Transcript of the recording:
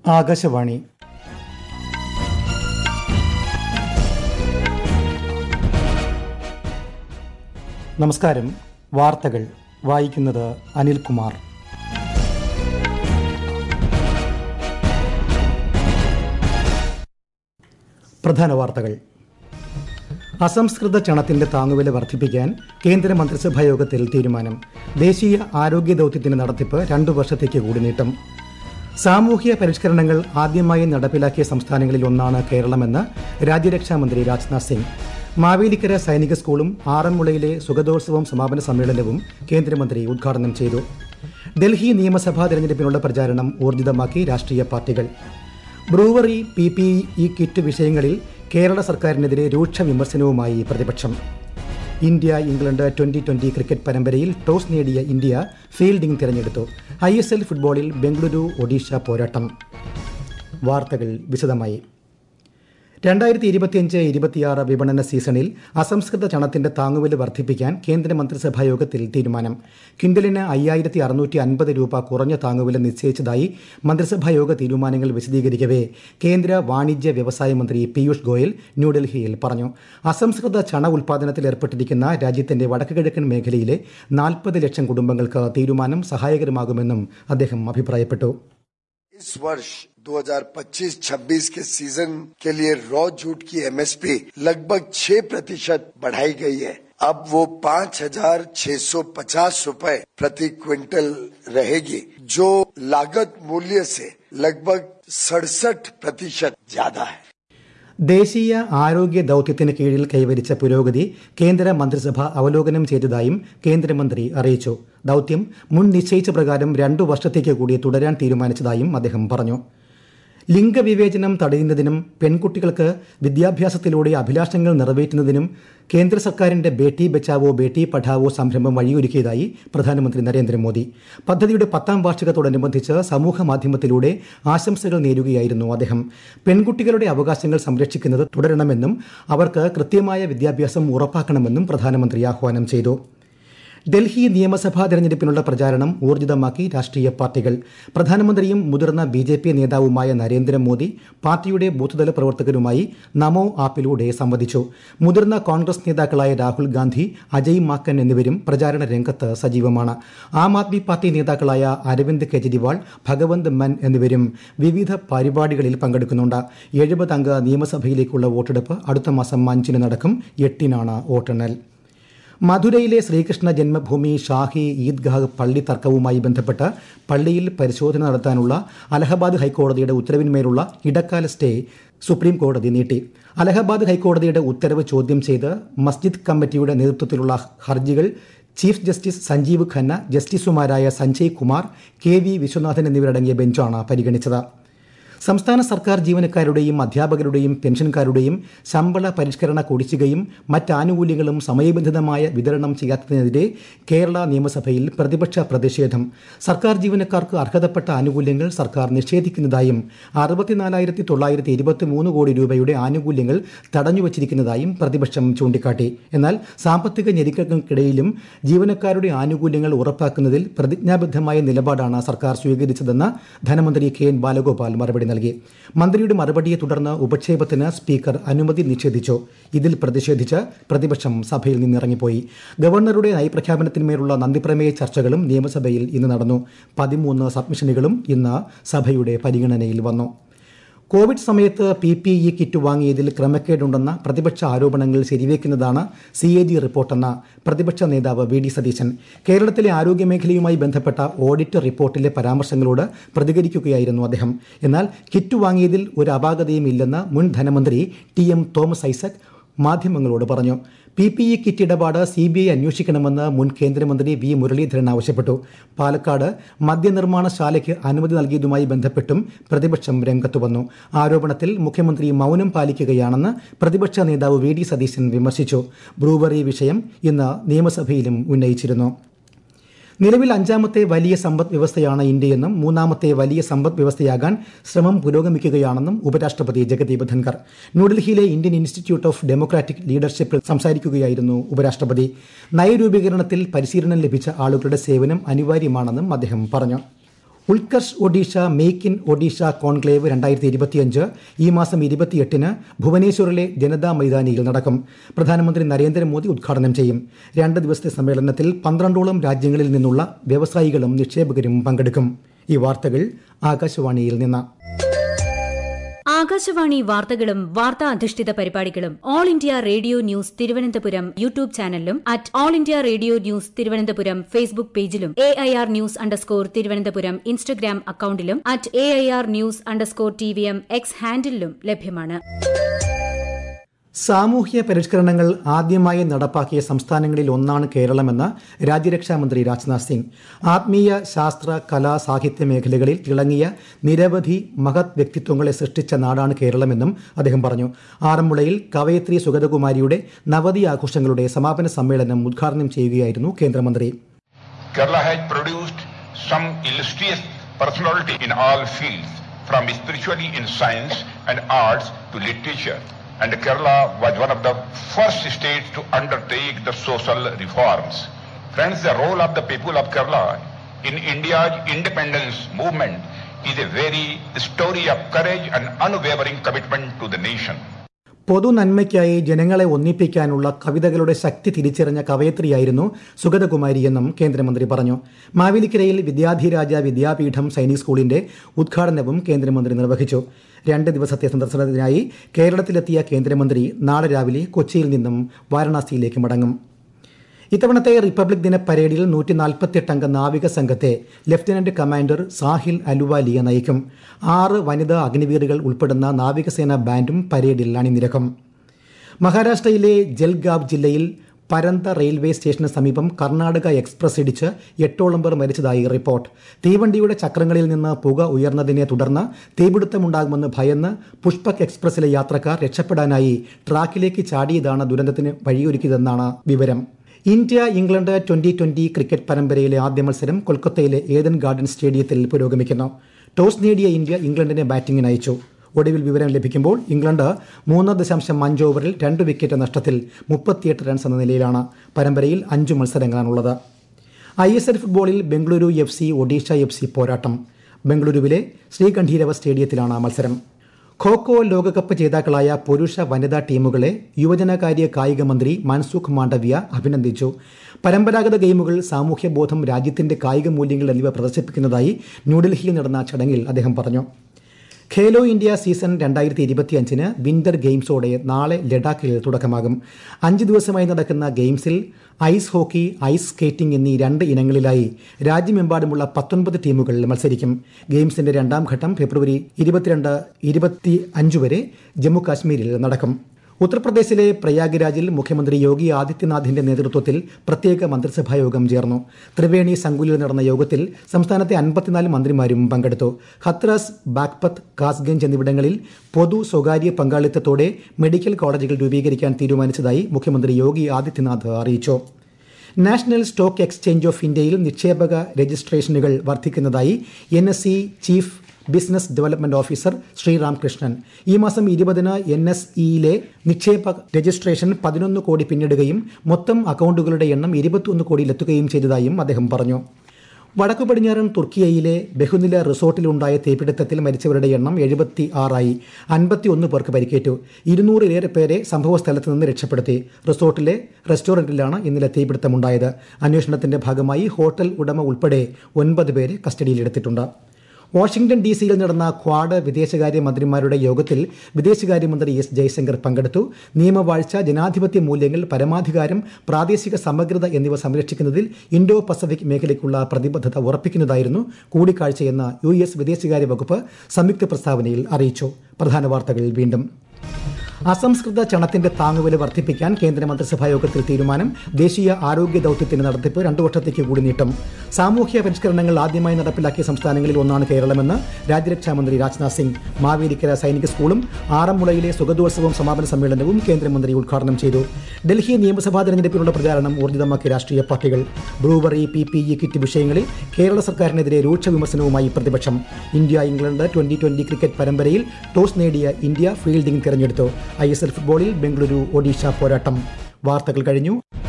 ആകാശവാണി നമസ്കാരം വാർത്തകൾ വായിക്കുന്നത് അനിൽകുമാർ പ്രധാന വാർത്തകൾ അസംസ്കൃത ചണത്തിന്റെ താങ്ങുവില വർദ്ധിപ്പിക്കാൻ കേന്ദ്ര മന്ത്രിസഭാ യോഗത്തിൽ തീരുമാനം ദേശീയ ആരോഗ്യ ദൌത്യത്തിന്റെ നടത്തിപ്പ് രണ്ടു വർഷത്തേക്ക് കൂടി നീട്ടും സാമൂഹ്യ പരിഷ്കരണങ്ങൾ ആദ്യമായി നടപ്പിലാക്കിയ സംസ്ഥാനങ്ങളിൽ ഒന്നാണ് കേരളമെന്ന് രാജ്യരക്ഷാമന്ത്രി രാജ്നാഥ് സിംഗ് മാവേലിക്കര സൈനിക സ്കൂളും ആറന്മുളയിലെ സുഗതോത്സവം സമാപന സമ്മേളനവും കേന്ദ്രമന്ത്രി ഉദ്ഘാടനം ചെയ്തു ഡൽഹി നിയമസഭാ തെരഞ്ഞെടുപ്പിനുള്ള പ്രചാരണം ഊർജിതമാക്കി രാഷ്ട്രീയ പാർട്ടികൾ brewery P P E kit വിഷയങ്ങളിൽ കേരള സർക്കാരിനെതിരെ രൂക്ഷ വിമർശനവുമായി പ്രതിപക്ഷം India England twenty twenty cricket പരമ്പരയിൽ ടോസ് നേടിയ ഇന്ത്യ ഫീൽഡിംഗ് തിരഞ്ഞെടുത്തു ഐ എസ് എൽ ഫുട്ബോളിൽ ബംഗളൂരു ഒഡീഷ പോരാട്ടം വാർത്തകൾ വിശദമായി രണ്ടായിരത്തി ഇരുപത്തിയഞ്ച് ഇരുപത്തിയാറ് വിപണന സീസണിൽ അസംസ്കൃത ചണത്തിന്റെ താങ്ങുവില വർദ്ധിപ്പിക്കാൻ കേന്ദ്ര മന്ത്രിസഭാ യോഗത്തിൽ തീരുമാനം ക്വിന്റലിന് അയ്യായിരത്തി അറുന്നൂറ്റി അൻപത് രൂപ കുറഞ്ഞ താങ്ങുവില നിശ്ചയിച്ചതായി മന്ത്രിസഭാ യോഗ തീരുമാനങ്ങൾ വിശദീകരിക്കവേ കേന്ദ്ര വാണിജ്യ വ്യവസായ മന്ത്രി പീയൂഷ് ഗോയൽ ന്യൂഡൽഹിയിൽ പറഞ്ഞു അസംസ്കൃത ചണ ഉൽപാദനത്തിൽ ഏർപ്പെട്ടിരിക്കുന്ന രാജ്യത്തിന്റെ വടക്കുകിഴക്കൻ മേഖലയിലെ നാൽപ്പത് ലക്ഷം കുടുംബങ്ങൾക്ക് തീരുമാനം സഹായകരമാകുമെന്നും അദ്ദേഹം അഭിപ്രായപ്പെട്ടു इस वर्ष 2025-26 के सीजन के लिए रॉ जूट की एमएसपी लगभग 6 प्रतिशत बढ़ाई गई है अब वो पाँच हजार छह सौ पचास रूपए प्रति क्विंटल रहेगी जो लागत मूल्य से लगभग सड़सठ प्रतिशत ज्यादा है ദേശീയ ആരോഗ്യ ദൌത്യത്തിന് കീഴിൽ കൈവരിച്ച പുരോഗതി കേന്ദ്ര മന്ത്രിസഭ അവലോകനം ചെയ്തതായും കേന്ദ്രമന്ത്രി അറിയിച്ചു ദൌത്യം മുൻ നിശ്ചയിച്ച പ്രകാരം രണ്ടു വർഷത്തേക്ക് കൂടി തുടരാൻ തീരുമാനിച്ചതായും അദ്ദേഹം പറഞ്ഞു ലിംഗവിവേചനം തടയുന്നതിനും പെൺകുട്ടികൾക്ക് വിദ്യാഭ്യാസത്തിലൂടെ അഭിലാഷങ്ങൾ നിറവേറ്റുന്നതിനും കേന്ദ്ര സർക്കാരിന്റെ ബേട്ടി ബച്ചാവോ ബേട്ടി പഠാവോ സംരംഭം വഴിയൊരുക്കിയതായി പ്രധാനമന്ത്രി നരേന്ദ്രമോദി പദ്ധതിയുടെ പത്താം വാർഷികത്തോടനുബന്ധിച്ച് സമൂഹ മാധ്യമത്തിലൂടെ ആശംസകൾ നേരുകയായിരുന്നു അദ്ദേഹം പെൺകുട്ടികളുടെ അവകാശങ്ങൾ സംരക്ഷിക്കുന്നത് തുടരണമെന്നും അവർക്ക് കൃത്യമായ വിദ്യാഭ്യാസം ഉറപ്പാക്കണമെന്നും പ്രധാനമന്ത്രി ആഹ്വാനം ചെയ്തു ഡൽഹി നിയമസഭാ തെരഞ്ഞെടുപ്പിനുള്ള പ്രചാരണം ഊർജിതമാക്കി രാഷ്ട്രീയ പാർട്ടികൾ പ്രധാനമന്ത്രിയും മുതിർന്ന ബി ജെ പി നേതാവുമായ നരേന്ദ്രമോദി പാർട്ടിയുടെ ബൂത്ത്തല പ്രവർത്തകരുമായി നമോ ആപ്പിലൂടെ സംവദിച്ചു മുതിർന്ന കോൺഗ്രസ് നേതാക്കളായ രാഹുൽ ഗാന്ധി അജയ് മാക്കൻ എന്നിവരും പ്രചാരണ രംഗത്ത് സജീവമാണ് ആം ആദ്മി പാർട്ടി നേതാക്കളായ അരവിന്ദ് കെജ്രിവാൾ ഭഗവന്ത് മൻ എന്നിവരും വിവിധ പരിപാടികളിൽ പങ്കെടുക്കുന്നുണ്ട് എഴുപത് അംഗ നിയമസഭയിലേക്കുള്ള വോട്ടെടുപ്പ് അടുത്ത മാസം അഞ്ചിന് നടക്കും എട്ടിനാണ് വോട്ടെണ്ണൽ മധുരയിലെ ശ്രീകൃഷ്ണ ജന്മഭൂമി ഷാഹി ഈദ്ഗാഹ് പള്ളി തർക്കവുമായി ബന്ധപ്പെട്ട് പള്ളിയിൽ പരിശോധന നടത്താനുള്ള അലഹബാദ് ഹൈക്കോടതിയുടെ ഉത്തരവിന്മേലുള്ള ഇടക്കാല സ്റ്റേ സുപ്രീം കോടതി നീട്ടി അലഹബാദ് ഹൈക്കോടതിയുടെ ഉത്തരവ് ചോദ്യം ചെയ്ത് മസ്ജിദ് കമ്മിറ്റിയുടെ നേതൃത്വത്തിലുള്ള ഹർജികൾ ചീഫ് ജസ്റ്റിസ് സഞ്ജീവ് ഖന്ന ജസ്റ്റിസുമാരായ സഞ്ജയ് കുമാർ കെ വി വിശ്വനാഥൻ എന്നിവരടങ്ങിയ ബെഞ്ചാണ് പരിഗണിച്ചത് സംസ്ഥാന സർക്കാർ ജീവനക്കാരുടെയും അധ്യാപകരുടെയും പെൻഷൻകാരുടെയും ശമ്പള പരിഷ്കരണ കുടിശ്ശികയും മറ്റാനുകൂല്യങ്ങളും സമയബന്ധിതമായ വിതരണം ചെയ്യാത്തതിനെതിരെ കേരള നിയമസഭയിൽ പ്രതിപക്ഷ പ്രതിഷേധം സർക്കാർ ജീവനക്കാർക്ക് അർഹതപ്പെട്ട ആനുകൂല്യങ്ങൾ സർക്കാർ നിഷേധിക്കുന്നതായും അറുപത്തിനാലായിരത്തി തൊള്ളായിരത്തി ഇരുപത്തി മൂന്ന് കോടി രൂപയുടെ ആനുകൂല്യങ്ങൾ തടഞ്ഞുവച്ചിരിക്കുന്നതായും പ്രതിപക്ഷം ചൂണ്ടിക്കാട്ടി എന്നാൽ സാമ്പത്തിക ഞെരുക്കങ്ങൾക്കിടയിലും ജീവനക്കാരുടെ ആനുകൂല്യങ്ങൾ ഉറപ്പാക്കുന്നതിൽ പ്രതിജ്ഞാബദ്ധമായ നിലപാടാണ് സർക്കാർ സ്വീകരിച്ചതെന്ന് ധനമന്ത്രി കെ എൻ ബാലഗോപാൽ മറുപടി നൽകി മന്ത്രിയുടെ മറുപടിയെ തുടർന്ന് ഉപക്ഷേപത്തിന് സ്പീക്കർ അനുമതി നിഷേധിച്ചു ഇതിൽ പ്രതിഷേധിച്ച് പ്രതിപക്ഷം സഭയിൽ നിന്നിറങ്ങിപ്പോയി ഗവർണറുടെ നയപ്രഖ്യാപനത്തിന്മേലുള്ള നന്ദിപ്രമേയ ചർച്ചകളും നിയമസഭയിൽ ഇന്ന് നടന്നു പതിമൂന്ന് സബ്മിഷനുകളും ഇന്ന് സഭയുടെ പരിഗണനയിൽ വന്നു കോവിഡ് സമയത്ത് പി പി ഇ കിറ്റ് വാങ്ങിയതിൽ ക്രമക്കേടുണ്ടെന്ന പ്രതിപക്ഷ ആരോപണങ്ങൾ ശരിവെക്കുന്നതാണ് സി എ ജി റിപ്പോർട്ടെന്ന പ്രതിപക്ഷ നേതാവ് വി ഡി സതീശൻ കേരളത്തിലെ ആരോഗ്യമേഖലയുമായി ബന്ധപ്പെട്ട ഓഡിറ്റ് റിപ്പോർട്ടിലെ പരാമർശങ്ങളോട് പ്രതികരിക്കുകയായിരുന്നു അദ്ദേഹം എന്നാൽ കിറ്റ് വാങ്ങിയതിൽ ഒരു അപാകതയും ഇല്ലെന്ന് മുൻ ധനമന്ത്രി ടി എം തോമസ് ഐസക് മാധ്യമങ്ങളോട് പറഞ്ഞു പി പി ഇ കിറ്റ് ഇടപാട് സി ബി ഐ അന്വേഷിക്കണമെന്ന് മുൻ കേന്ദ്രമന്ത്രി വി മുരളീധരൻ ആവശ്യപ്പെട്ടു പാലക്കാട് മദ്യനിർമ്മാണശാലയ്ക്ക് അനുമതി നൽകിയതുമായി ബന്ധപ്പെട്ടും പ്രതിപക്ഷം രംഗത്തു വന്നു ആരോപണത്തിൽ മുഖ്യമന്ത്രി മൗനം പാലിക്കുകയാണെന്ന് പ്രതിപക്ഷ നേതാവ് വി ഡി സതീശൻ വിമർശിച്ചു ബ്രൂവറി വിഷയം ഇന്ന് നിയമസഭയിലും ഉന്നയിച്ചിരുന്നു നിലവിൽ അഞ്ചാമത്തെ വലിയ സമ്പദ് വ്യവസ്ഥയാണ് ഇന്ത്യയെന്നും മൂന്നാമത്തെ വലിയ സമ്പദ് വ്യവസ്ഥയാകാൻ ശ്രമം പുരോഗമിക്കുകയാണെന്നും ഉപരാഷ്ട്രപതി ജഗദീപ് ധൻകർ ന്യൂഡൽഹിയിലെ ഇന്ത്യൻ ഇൻസ്റ്റിറ്റ്യൂട്ട് ഓഫ് ഡെമോക്രാറ്റിക് ലീഡർഷിപ്പിൽ സംസാരിക്കുകയായിരുന്നു ഉപരാഷ്ട്രപതി നയരൂപീകരണത്തിൽ പരിശീലനം ലഭിച്ച ആളുകളുടെ സേവനം അനിവാര്യമാണെന്നും അദ്ദേഹം പറഞ്ഞു Utkarsh Odisha make in Odisha conclave രണ്ടായിരത്തി ഇരുപത്തിയഞ്ച് ഈ മാസം ഇരുപത്തിയെട്ടിന് ഭുവനേശ്വറിലെ ജനതാ മൈതാനിയിൽ നടക്കും പ്രധാനമന്ത്രി നരേന്ദ്രമോദി ഉദ്ഘാടനം ചെയ്യും രണ്ട് ദിവസത്തെ സമ്മേളനത്തിൽ പന്ത്രണ്ടോളം രാജ്യങ്ങളിൽ നിന്നുള്ള വ്യവസായികളും നിക്ഷേപകരും പങ്കെടുക്കും ഈ വാർത്തകൾ ആകാശവാണിയിൽ നിന്ന് ആകാശവാണി വാർത്തകളും വാർത്താ അധിഷ്ഠിത പരിപാടികളും all India radio news Thiruvananthapuram YouTube ചാനലിലും at all India radio news Thiruvananthapuram Facebook പേജിലും A I R news underscore Thiruvananthapuram Instagram അക്കൌണ്ടിലും at A I R news underscore T V M X ഹാൻഡിലും ലഭ്യമാണ് സാമൂഹ്യ പരിഷ്കരണങ്ങൾ ആദ്യമായി നടപ്പാക്കിയ സംസ്ഥാനങ്ങളിൽ ഒന്നാണ് കേരളമെന്ന് രാജ്യരക്ഷാമന്ത്രി രാജ്നാഥ് സിംഗ് ആത്മീയ ശാസ്ത്ര കലാ സാഹിത്യ മേഖലകളിൽ തിളങ്ങിയ നിരവധി മഹത് വ്യക്തിത്വങ്ങളെ സൃഷ്ടിച്ച നാടാണ് കേരളമെന്നും അദ്ദേഹം പറഞ്ഞു ആറന്മുളയിൽ കവയത്രി സുഗതകുമാരിയുടെ നവതി ആഘോഷങ്ങളുടെ സമാപന സമ്മേളനം ഉദ്ഘാടനം ചെയ്യുകയായിരുന്നു കേന്ദ്രമന്ത്രി Kerala has produced some illustrious personality in all fields, from spiritually in science and arts to literature. And Kerala was one of the first states to undertake the social reforms. Friends, the role of the people of Kerala in India's independence movement is a very story of courage and unwavering commitment to the nation. പൊതു നന്മയ്ക്കായി ജനങ്ങളെ ഒന്നിപ്പിക്കാനുള്ള കവിതകളുടെ ശക്തി തിരിച്ചറിഞ്ഞ കവയത്രിയായിരുന്നു സുഗതകുമാരിയെന്നും കേന്ദ്രമന്ത്രി പറഞ്ഞു മാവേലിക്കരയിൽ വിദ്യാധിരാജ വിദ്യാപീഠം സൈനിക് സ്കൂളിന്റെ ഉദ്ഘാടനവും കേന്ദ്രമന്ത്രി നിർവഹിച്ചു രണ്ട് ദിവസത്തെ സന്ദർശനത്തിനായി കേരളത്തിലെത്തിയ കേന്ദ്രമന്ത്രി നാളെ രാവിലെ കൊച്ചിയിൽ നിന്നും വാരണാസിയിലേക്ക് മടങ്ങും ഇത്തവണത്തെ റിപ്പബ്ലിക് ദിന പരേഡിൽ നൂറ്റി നാൽപ്പത്തിയെട്ട് അംഗ നാവിക സംഘത്തെ ലഫ്റ്റനന്റ് കമാൻഡർ സാഹിൽ അലുവാലിയ നയിക്കും ആറ് വനിതാ അഗ്നിവീറുകൾ ഉൾപ്പെടുന്ന നാവികസേന ബാൻഡും പരേഡിൽ അണിനിരക്കും മഹാരാഷ്ട്രയിലെ ജൽഗാവ് ജില്ലയിൽ പരന്ത റെയിൽവേ സ്റ്റേഷന് സമീപം കർണാടക എക്സ്പ്രസ് ഇടിച്ച് എട്ടോളം പേർ മരിച്ചതായി റിപ്പോർട്ട് തീവണ്ടിയുടെ ചക്രങ്ങളിൽ നിന്ന് പുക ഉയർന്നതിനെ തുടർന്ന് തീപിടുത്തമുണ്ടാകുമെന്ന് ഭയന്ന് പുഷ്പക് എക്സ്പ്രസിലെ യാത്രക്കാർ രക്ഷപ്പെടാനായി ട്രാക്കിലേക്ക് ചാടിയതാണ് ദുരന്തത്തിന് വഴിയൊരുക്കിയതെന്നാണ് വിവരം India England twenty twenty cricket പരമ്പരയിലെ ആദ്യ മത്സരം കൊൽക്കത്തയിലെ ഏതൻ ഗാർഡൻ സ്റ്റേഡിയത്തിൽ പുരോഗമിക്കുന്നു ടോസ് നേടിയ ഇന്ത്യ ഇംഗ്ലണ്ടിനെ ബാറ്റിംഗിന് അയച്ചു ഒടുവിൽ വിവരം ലഭിക്കുമ്പോൾ ഇംഗ്ലണ്ട് മൂന്ന് ദശാംശം അഞ്ച് ഓവറിൽ രണ്ട് വിക്കറ്റ് നഷ്ടത്തിൽ മുപ്പത്തിയെട്ട് റൺസ് എന്ന നിലയിലാണ് പരമ്പരയിൽ അഞ്ച് മത്സരങ്ങളാണുള്ളത് ഐ എസ് എൽ ഫുട്ബോളിൽ Bengaluru F C Odisha F C പോരാട്ടം ബംഗളൂരുവിലെ ശ്രീകണ്ഠീരവ സ്റ്റേഡിയത്തിലാണ് മത്സരം ഖോഖോ ലോകകപ്പ് ജേതാക്കളായ പുരുഷ വനിതാ ടീമുകളെ യുവജനകാര്യ കായിക മന്ത്രി മൻസുഖ് മാണ്ഡവ്യ അഭിനന്ദിച്ചു പരമ്പരാഗത ഗെയിമുകൾ സാമൂഹ്യബോധം രാജ്യത്തിന്റെ കായിക മൂല്യങ്ങൾ എന്നിവ പ്രദർശിപ്പിക്കുന്നതായി ന്യൂഡൽഹിയിൽ നടന്ന ചടങ്ങിൽ അദ്ദേഹം പറഞ്ഞു ഖേലോ ഇന്ത്യ സീസൺ രണ്ടായിരത്തി ഇരുപത്തിയഞ്ചിന് വിന്റർ ഗെയിംസോടെ നാളെ ലഡാക്കിൽ തുടക്കമാകും അഞ്ച് ദിവസമായി നടക്കുന്ന ഗെയിംസിൽ ഐസ് ഹോക്കി ഐസ് സ്കേറ്റിംഗ് എന്നീ രണ്ട് ഇനങ്ങളിലായി രാജ്യമെമ്പാടുമുള്ള പത്തൊൻപത് ടീമുകൾ മത്സരിക്കും ഗെയിംസിന്റെ രണ്ടാം ഘട്ടം ഫെബ്രുവരി ഇരുപത്തിരണ്ട് ഇരുപത്തി അഞ്ച് വരെ ജമ്മു കാശ്മീരിൽ നടക്കും ഉത്തർപ്രദേശിലെ പ്രയാഗ്രാജിൽ മുഖ്യമന്ത്രി യോഗി ആദിത്യനാഥിന്റെ നേതൃത്വത്തിൽ പ്രത്യേക മന്ത്രിസഭാ യോഗം ചേർന്നു ത്രിവേണി സംകുലിൽ നടന്ന യോഗത്തിൽ സംസ്ഥാനത്തെ അൻപത്തിനാല് മന്ത്രിമാരും പങ്കെടുത്തു ഹത്രാസ് ബാഗ്പത്ത് കാസ്ഗഞ്ച് എന്നിവിടങ്ങളിൽ പൊതു സ്വകാര്യ പങ്കാളിത്തത്തോടെ മെഡിക്കൽ കോളേജുകൾ രൂപീകരിക്കാൻ തീരുമാനിച്ചതായി മുഖ്യമന്ത്രി യോഗി ആദിത്യനാഥ് അറിയിച്ചു നാഷണൽ സ്റ്റോക്ക് എക്സ്ചേഞ്ച് ഓഫ് ഇന്ത്യയിൽ നിക്ഷേപക രജിസ്ട്രേഷനുകൾ വർദ്ധിക്കുന്നതായി N S C chief business development officer Sriram Krishnan ഈ മാസം ഇരുപതിന് എൻ എസ് ഇയിലെ നിക്ഷേപ രജിസ്ട്രേഷൻ പതിനൊന്ന് കോടി പിന്നിടുകയും മൊത്തം അക്കൗണ്ടുകളുടെ എണ്ണം ഇരുപത്തിയൊന്ന് കോടിയിലെത്തുകയും ചെയ്തതായും അദ്ദേഹം പറഞ്ഞു വടക്കു പടിഞ്ഞാറൻ തുർക്കിയയിലെ ബഹുനില റിസോർട്ടിലുണ്ടായ തീപിടുത്തത്തിൽ മരിച്ചവരുടെ എണ്ണം എഴുപത്തി ആറായി അൻപത്തിയൊന്ന് പേർക്ക് പരിക്കേറ്റു ഇരുന്നൂറിലേറെ പേരെ സംഭവസ്ഥലത്ത് നിന്ന് രക്ഷപ്പെടുത്തി റിസോർട്ടിലെ റെസ്റ്റോറന്റിലാണ് ഇന്നലെ തീപിടുത്തമുണ്ടായത് അന്വേഷണത്തിന്റെ ഭാഗമായി ഹോട്ടൽ ഉടമ ഉൾപ്പെടെ ഒൻപത് പേരെ കസ്റ്റഡിയിലെടുത്തിട്ടുണ്ട് വാഷിംഗ്ടൺ ഡി സിയിൽ നടന്ന ക്വാഡ് വിദേശകാര്യ മന്ത്രിമാരുടെ യോഗത്തിൽ വിദേശകാര്യമന്ത്രി എസ് ജയശങ്കർ പങ്കെടുത്തു നിയമവാഴ്ച ജനാധിപത്യ മൂല്യങ്ങൾ പരമാധികാരം പ്രാദേശിക സമഗ്രത എന്നിവ സംരക്ഷിക്കുന്നതിൽ ഇൻഡോ പസഫിക് മേഖലയ്ക്കുള്ള പ്രതിബദ്ധത ഉറപ്പിക്കുന്നതായിരുന്നു കൂടിക്കാഴ്ചയെന്ന് യു എസ് വിദേശകാര്യ വകുപ്പ് സംയുക്ത പ്രസ്താവനയിൽ അറിയിച്ചു പ്രധാന വാർത്തകൾ വീണ്ടും അസംസ്കൃത ചണത്തിന്റെ താങ്ങുവില വർദ്ധിപ്പിക്കാൻ കേന്ദ്ര മന്ത്രിസഭാ യോഗത്തിൽ തീരുമാനം ദേശീയ ആരോഗ്യ ദൌത്യത്തിന്റെ നടത്തിപ്പ് രണ്ടു വർഷത്തേക്ക് കൂടി നീട്ടും സാമൂഹ്യ പരിഷ്കരണങ്ങൾ ആദ്യമായി നടപ്പിലാക്കിയ സംസ്ഥാനങ്ങളിൽ ഒന്നാണ് കേരളമെന്ന് രാജ്യരക്ഷാമന്ത്രി രാജ്നാഥ് സിംഗ് മാവേലിക്കര സൈനിക സ്കൂളും ആറന്മുളയിലെ സുഗതോത്സവം സമാപന സമ്മേളനവും കേന്ദ്രമന്ത്രി ഉദ്ഘാടനം ചെയ്തു ഡൽഹി നിയമസഭാ തെരഞ്ഞെടുപ്പിനുള്ള പ്രചാരണം ഊർജിതമാക്കി രാഷ്ട്രീയ പാർട്ടികൾ brewery P P E kit വിഷയങ്ങളിൽ കേരള സർക്കാരിനെതിരെ രൂക്ഷ വിമർശനവുമായി പ്രതിപക്ഷം India England twenty twenty cricket പരമ്പരയിൽ ടോസ് നേടിയ ഇന്ത്യ ഫീൽഡിംഗ് തിരഞ്ഞെടുത്തു ഐ എസ് എൽ ഫുട്ബോളിൽ ബംഗളൂരു ഒഡീഷ പോരാട്ടം വാർത്തകൾ കഴിഞ്ഞു